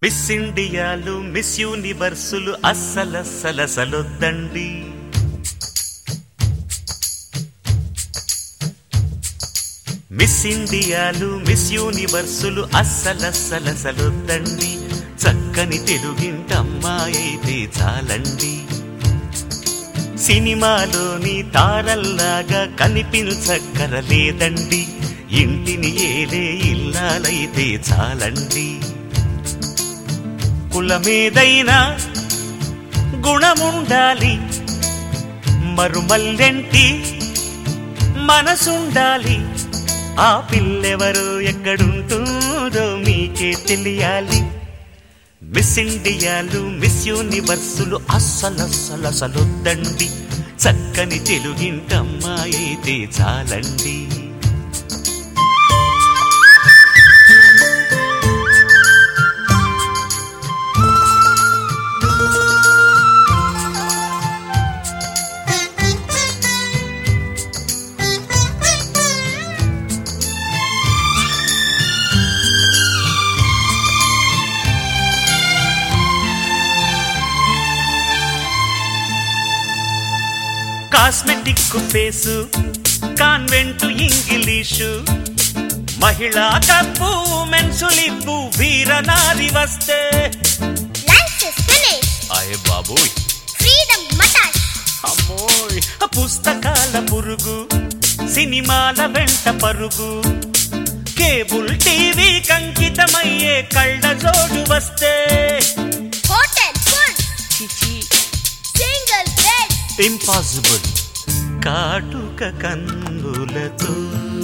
Miss ఇండియాలు miss యూనివర్సులు అస్సలస్సలసలొద్దండి మిస్ ఇండియాలు మిస్ యూనివర్సులు అస్సలస్సలసలొద్దండి చక్కని తెలుగింటమ్మాయైతే చాలండి సినిమాలోని తారల్లాగా కనిపించక్కరలేదండి ఇంటిని ఏలే ఇల్లాలైతే చాలండి కులమేదైనా గుణముండాలి మరుమల్లెంటి మనసుండాలి ఆ పిల్లెవరు ఎక్కడుంటుందో మీకే తెలియాలి మిస్ ఇండియాలు మిస్ యూనివర్సులు అస్సలస్సలసలొద్దండి చక్కని తెలుగింటమ్మాయితే చాలండి కాస్మెటిక్ ఫేసు కాన్వెంట్ ఇంగ్లీషు మహిళా కప్పు మెన్సులిప్పు వీరనారి వస్తే Lunch is finished. అయ్య బాబోయ్ Freedom matash. అమ్మోయ్ పుస్తకాల పురుగు సినిమాల వెంట పరుగు కేబుల్ టీవీ కంకితమయ్యే కళ్ళ జోడు వస్తే Hotel food. Single bed. Impossible కాటుక కన్నులతో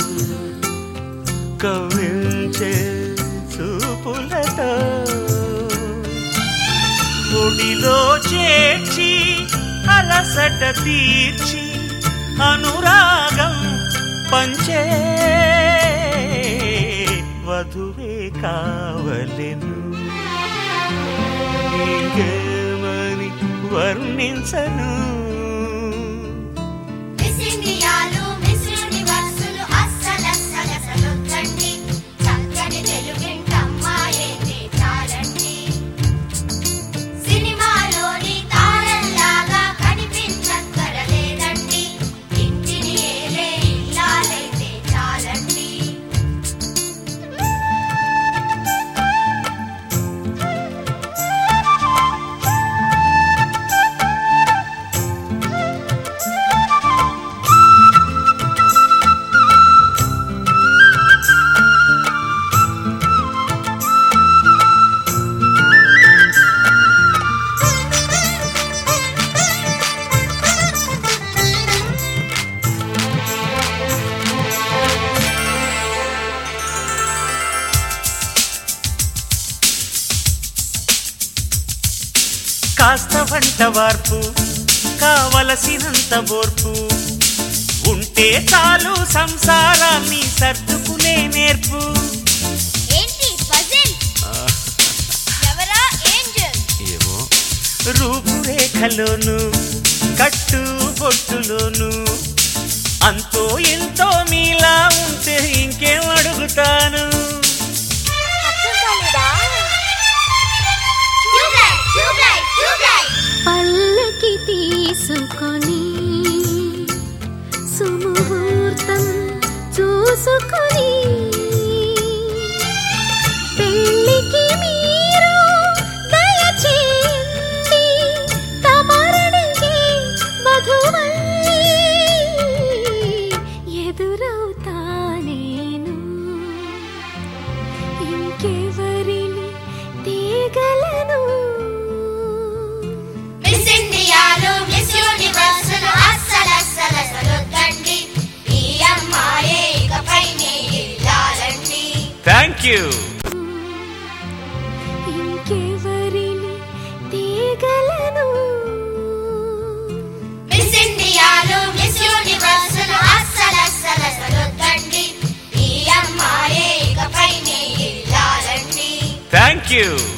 కవించే చూపులతో ఒడిలో చేర్చి అలసట తీర్చి అనురాగం పంచే వధువే కావలెను ఇంకేమని వర్ణించను Miss ఇండియాలు మిస్ యూనివర్సులు అస్సలస్సలసలొద్దండి చక్కని తెలుగింటమ్మాయేతే చాలండి సినిమాలోని తారల్లాగా కనిపించక్కరలేదండి ఇంటిని ఏలే ఇల్లాలైతే చాలండి కాస్త వంట వార్పు కావలసినంత ఓర్పు ఉంటే చాలు సంసారాన్ని సర్దుకునే నేర్పు ఏంటి పజిల్ ఎవరా ఏంజల్ ఏమో రూపురేఖలోను కట్టు బొట్టులోను అంతో ఎంతో మీలా ఉంటే ఇంకేం అడుగుతాను అర్థం కాలేదా ట్యూబ్లైట్ ట్యూబ్లైట్ ట్యూబ్లైట్ పల్లకి తీసుకొని సుముహూర్తం చూసుకొని పెళ్ళికి మీరు దయచేయండి తమరుడికి వధువై ఎదురవుతా నేను ఇంకెవరిని తీగలను మిస్ ఇండియాలు మిస్ యూనివర్సులు అస్సలస్సలసలొద్దండి ఈ అమ్మాయే ఇకపైనే ఇల్లాలండి థ్యాంక్ యూ ఇంకెవరిని తీగలను మిస్ ఇండియాలు మిస్ యూనివర్సులు అస్సలస్సలసలొద్దండి ఈ అమ్మాయే ఇకపైనే ఇల్లాలండి థ్యాంక్ యూ